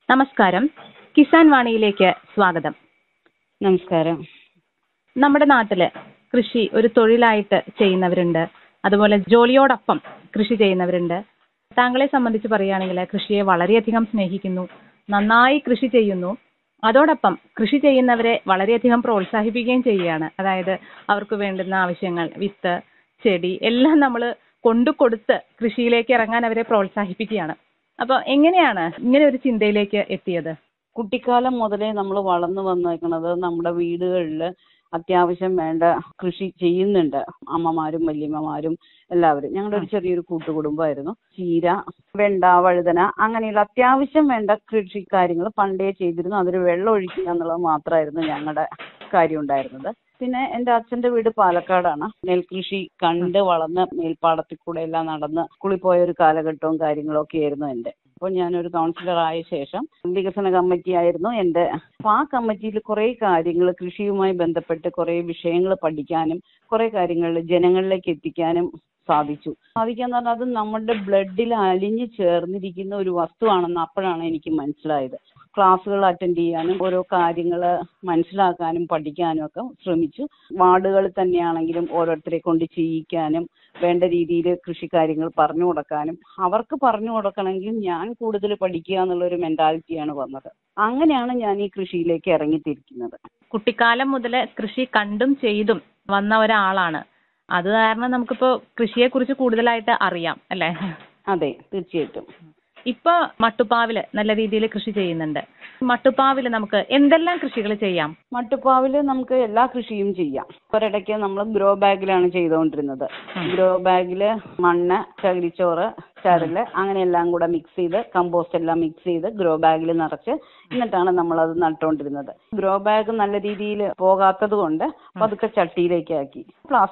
നമസ്കാരം കിസാൻ വാണിയിലേക്ക് സ്വാഗതം നമസ്കാരം നമ്മുടെ നാട്ടില് കൃഷി ഒരു തൊഴിലായിട്ട് ചെയ്യുന്നവരുണ്ട് അതുപോലെ ജോലിയോടൊപ്പം കൃഷി ചെയ്യുന്നവരുണ്ട് താങ്കളെ സംബന്ധിച്ച് പറയുകയാണെങ്കിൽ കൃഷിയെ വളരെയധികം സ്നേഹിക്കുന്നു നന്നായി കൃഷി ചെയ്യുന്നു അതോടൊപ്പം കൃഷി ചെയ്യുന്നവരെ വളരെയധികം പ്രോത്സാഹിപ്പിക്കുകയും ചെയ്യുകയാണ് അതായത് അവർക്ക് വേണ്ടുന്ന ആവശ്യങ്ങൾ വിത്ത് ചെടി എല്ലാം നമ്മൾ കൊണ്ടു കൊടുത്ത് കൃഷിയിലേക്ക് ഇറങ്ങാൻ അവരെ പ്രോത്സാഹിപ്പിക്കുകയാണ് അപ്പോൾ എങ്ങനെയാണ് ഇങ്ങനെ ഒരു ചിന്തയിലേക്ക് എത്തിയത് കുട്ടിക്കാലം മുതലേ നമ്മൾ വളർന്നു വന്നേക്കണത് നമ്മുടെ വീടുകളിൽ അത്യാവശ്യം വേണ്ട കൃഷി ചെയ്യുന്നുണ്ട് അമ്മമാരും വല്യമ്മമാരും എല്ലാവരും ഞങ്ങളുടെ ഒരു ചെറിയൊരു കൂട്ടുകുടുംബമായിരുന്നു ചീര വെണ്ട വഴുതന അങ്ങനെയുള്ള അത്യാവശ്യം വേണ്ട കൃഷി കാര്യങ്ങൾ പണ്ടേ ചെയ്തിരുന്നു അതിന് വെള്ളം ഒഴിക്കുക എന്നുള്ളത് മാത്രമായിരുന്നു ഞങ്ങളുടെ കാര്യം ഉണ്ടായിരുന്നത് പിന്നെ എൻ്റെ അച്ഛന്റെ വീട് പാലക്കാടാണ് നെൽകൃഷി കണ്ട് വളർന്ന് മേൽപ്പാടത്തിൽ കൂടെ എല്ലാം നടന്ന് സ്കൂളിൽ പോയ ഒരു കാലഘട്ടവും കാര്യങ്ങളും ഒക്കെ ആയിരുന്നു എൻ്റെ അപ്പോൾ ഞാനൊരു കൗൺസിലർ ആയ ശേഷം വികസന കമ്മിറ്റി ആയിരുന്നു എൻ്റെ അപ്പോൾ ആ കമ്മിറ്റിയിൽ കുറേ കാര്യങ്ങൾ കൃഷിയുമായി ബന്ധപ്പെട്ട് കുറേ വിഷയങ്ങൾ പഠിക്കാനും കുറേ കാര്യങ്ങൾ ജനങ്ങളിലേക്ക് എത്തിക്കാനും സാധിച്ചു സാധിക്കാന്ന് പറഞ്ഞാൽ അത് നമ്മുടെ ബ്ലഡിൽ അലിഞ്ഞു ചേർന്നിരിക്കുന്ന ഒരു വസ്തുവാണെന്ന് അപ്പോഴാണ് എനിക്ക് മനസ്സിലായത് ക്ലാസ്സുകൾ അറ്റൻഡ് ചെയ്യാനും ഓരോ കാര്യങ്ങൾ മനസ്സിലാക്കാനും പഠിക്കാനും ഒക്കെ ശ്രമിച്ചു വാർഡുകളിൽ തന്നെയാണെങ്കിലും ഓരോരുത്തരെ കൊണ്ട് ചെയ്യിക്കാനും വേണ്ട രീതിയിൽ കൃഷി കാര്യങ്ങൾ പറഞ്ഞു കൊടുക്കാനും അവർക്ക് പറഞ്ഞു കൊടുക്കണമെങ്കിൽ ഞാൻ കൂടുതൽ പഠിക്കുക എന്നുള്ള ഒരു മെന്റാലിറ്റിയാണ് വന്നത് അങ്ങനെയാണ് ഞാൻ ഈ കൃഷിയിലേക്ക് ഇറങ്ങിത്തിരിക്കുന്നത് കുട്ടിക്കാലം മുതൽ കൃഷി കണ്ടും ചെയ്തും വന്ന ഒരാളാണ് അത് കാരണം നമുക്കിപ്പോ കൃഷിയെ കുറിച്ച് കൂടുതലായിട്ട് അറിയാം അല്ലേ അതെ തീർച്ചയായിട്ടും ഇപ്പൊ മട്ടുപ്പാവില് നല്ല രീതിയിൽ കൃഷി ചെയ്യുന്നുണ്ട് മട്ടുപ്പാവില് നമുക്ക് എന്തെല്ലാം കൃഷികൾ ചെയ്യാം മട്ടുപ്പാവില് നമുക്ക് എല്ലാ കൃഷിയും ചെയ്യാം ഒരിടയ്ക്ക് നമ്മൾ ഗ്രോ ബാഗിലാണ് ചെയ്തുകൊണ്ടിരുന്നത് ഗ്രോ ബാഗില് മണ്ണ് ചകിരിച്ചോറ് ചരല് അങ്ങനെ എല്ലാം കൂടെ മിക്സ് ചെയ്ത് കമ്പോസ്റ്റ് എല്ലാം മിക്സ് ചെയ്ത് ഗ്രോ ബാഗിൽ നിറച്ച് എന്നിട്ടാണ് നമ്മൾ അത് നട്ടുകൊണ്ടിരുന്നത് ഗ്രോ ബാഗ് നല്ല രീതിയിൽ പോകാത്തത് കൊണ്ട് പതുക്കെ ചട്ടിയിലേക്ക് ആക്കി പ്ലാസ്റ്റിക്